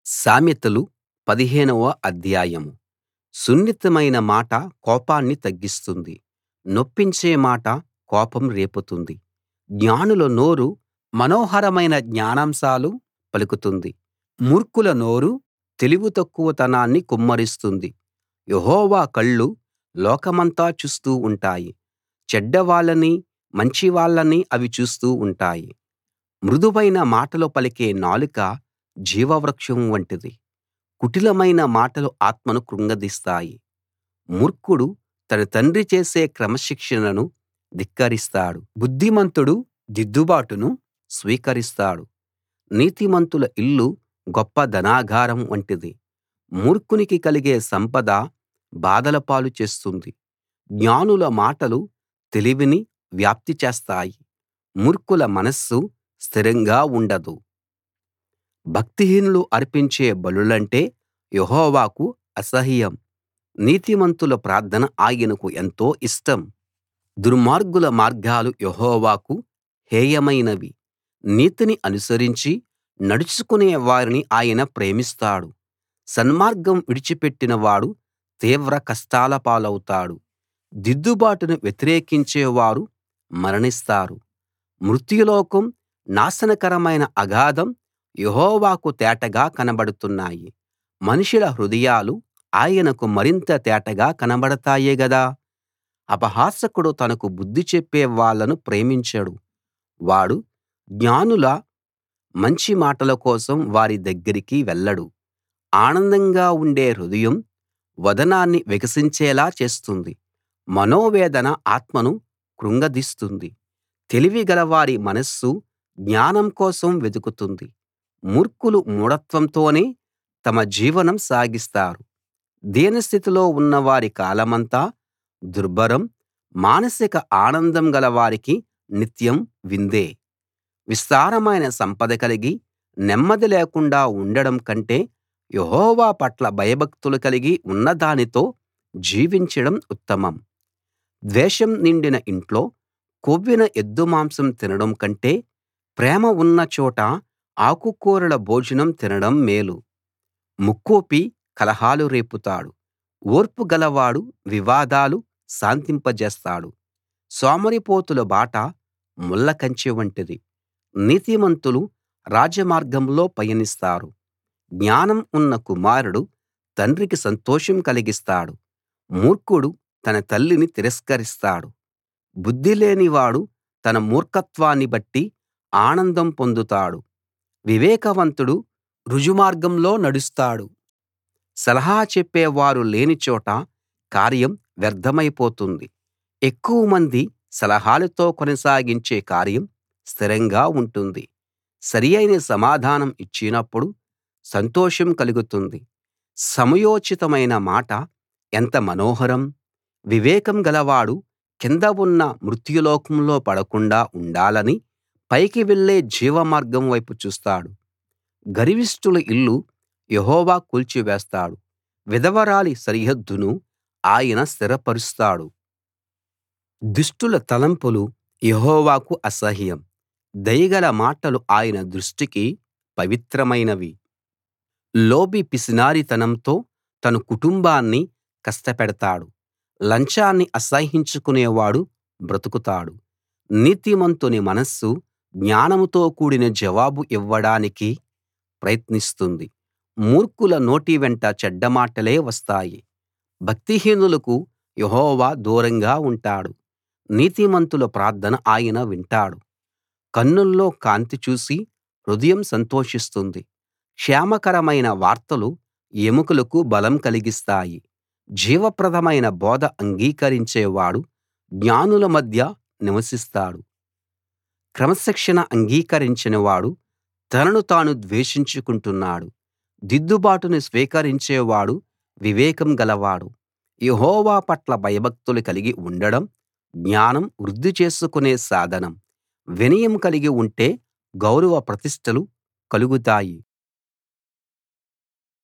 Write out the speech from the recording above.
సామెతలు పదిహేనవ అధ్యాయం సున్నితమైన మాట కోపాన్ని తగ్గిస్తుంది నొప్పించే మాట కోపం రేపుతుంది జ్ఞానుల నోరు మనోహరమైన జ్ఞానాంశాలు పలుకుతుంది మూర్ఖుల నోరు తెలివి తక్కువతనాన్ని కుమ్మరిస్తుంది యెహోవా కళ్ళు లోకమంతా చూస్తూ ఉంటాయి చెడ్డవాళ్ళనీ మంచివాళ్ళనీ అవి చూస్తూ ఉంటాయి మృదువైన మాటలు పలికే నాలుక జీవవృక్షం వంటిది కుటిలమైన మాటలు ఆత్మను కృంగదీస్తాయి మూర్ఖుడు తన తండ్రి చేసే క్రమశిక్షణను ధిక్కరిస్తాడు బుద్ధిమంతుడు దిద్దుబాటును స్వీకరిస్తాడు నీతిమంతుల ఇల్లు గొప్ప ధనాగారం వంటిది మూర్ఖునికి కలిగే సంపద బాధల పాలు చేస్తుంది జ్ఞానుల మాటలు తెలివిని వ్యాప్తి చేస్తాయి మూర్ఖుల మనస్సు స్థిరంగా ఉండదు భక్తిహీనులు అర్పించే బలులంటే యెహోవాకు అసహ్యం నీతిమంతుల ప్రార్థన ఆయనకు ఎంతో ఇష్టం దుర్మార్గుల మార్గాలు యెహోవాకు హేయమైనవి నీతిని అనుసరించి నడుచుకునే వారిని ఆయన ప్రేమిస్తాడు సన్మార్గం విడిచిపెట్టిన వాడు తీవ్ర కష్టాల పాలవుతాడు దిద్దుబాటును వ్యతిరేకించే వారు మరణిస్తారు మృత్యులోకం నాశనకరమైన అగాధం యెహోవాకు తేటగా కనబడుతున్నాయి మనుషుల హృదయాలు ఆయనకు మరింత తేటగా కనబడతాయి గదా అపహాసకుడు తనకు బుద్ధి చెప్పే వాళ్ళను ప్రేమించడు వాడు జ్ఞానుల మంచి మాటల కోసం వారి దగ్గరికి వెళ్ళడు ఆనందంగా ఉండే హృదయం వదనాన్ని వికసించేలా చేస్తుంది మనోవేదన ఆత్మను కృంగదీస్తుంది తెలివి గలవారి మనస్సు జ్ఞానం కోసం వెదుకుతుంది మూర్ఖులు మూఢత్వంతోనే తమ జీవనం సాగిస్తారు దీనస్థితిలో ఉన్నవారి కాలమంతా దుర్భరం మానసిక ఆనందం గలవారికి నిత్యం విందే విస్తారమైన సంపద కలిగి నెమ్మది లేకుండా ఉండడం కంటే యెహోవా పట్ల భయభక్తులు కలిగి ఉన్నదానితో జీవించడం ఉత్తమం ద్వేషం నిండిన ఇంట్లో కొవ్విన ఎద్దు మాంసం తినడం కంటే ప్రేమ ఉన్న చోట ఆకుకూరల భోజనం తినడం మేలు ముక్కోపి కలహాలు రేపుతాడు ఓర్పు గలవాడు వివాదాలు శాంతింపజేస్తాడు సోమరిపోతుల బాట ముళ్లకంచె వంటిది నీతిమంతులు రాజమార్గంలో పయనిస్తారు జ్ఞానం ఉన్న కుమారుడు తండ్రికి సంతోషం కలిగిస్తాడు మూర్ఖుడు తన తల్లిని తిరస్కరిస్తాడు బుద్ధి లేనివాడు తన మూర్ఖత్వాన్ని బట్టి ఆనందం పొందుతాడు వివేకవంతుడు రుజుమార్గంలో నడుస్తాడు సలహా చెప్పేవారు లేని చోట కార్యం వ్యర్థమైపోతుంది ఎక్కువమంది సలహాలతో కొనసాగించే కార్యం స్థిరంగా ఉంటుంది సరియైన సమాధానం ఇచ్చినప్పుడు సంతోషం కలుగుతుంది సమయోచితమైన మాట ఎంత మనోహరం వివేకం గలవాడు కింద ఉన్న మృత్యులోకంలో పడకుండా ఉండాలని పైకి వెళ్ళే జీవమార్గం వైపు చూస్తాడు గర్విష్ఠుల ఇల్లు యెహోవా కూల్చివేస్తాడు విధవరాలి సరిహద్దును ఆయన స్థిరపరుస్తాడు దుష్టుల తలంపులు యెహోవాకు అసహ్యం దయగల మాటలు ఆయన దృష్టికి పవిత్రమైనవి లోభి పిసినారితనంతో తన కుటుంబాన్ని కష్టపెడతాడు లంచాన్ని అసహ్యించుకునేవాడు బ్రతుకుతాడు నీతిమంతుని మనస్సు జ్ఞానంతో కూడిన జవాబు ఇవ్వడానికి ప్రయత్నిస్తుంది మూర్ఖుల నోటి వెంట చెడ్డ మాటలే వస్తాయి భక్తిహీనులకు యెహోవా దూరంగా ఉంటాడు నీతిమంతుల ప్రార్థన ఆయన వింటాడు కన్నుల్లో కాంతి చూసి హృదయం సంతోషిస్తుంది క్షేమకరమైన వార్తలు ఎముకలకు బలం కలిగిస్తాయి జీవప్రదమైన బోధ అంగీకరించేవాడు జ్ఞానుల మధ్య నివసిస్తాడు క్రమశిక్షణ అంగీకరించనివాడు తనను తాను ద్వేషించుకుంటున్నాడు దిద్దుబాటును స్వీకరించేవాడు వివేకం గలవాడు యెహోవా పట్ల భయభక్తులు కలిగి ఉండడం జ్ఞానం వృద్ధి చేసుకునే సాధనం వినయం కలిగి ఉంటే గౌరవ ప్రతిష్టలు కలుగుతాయి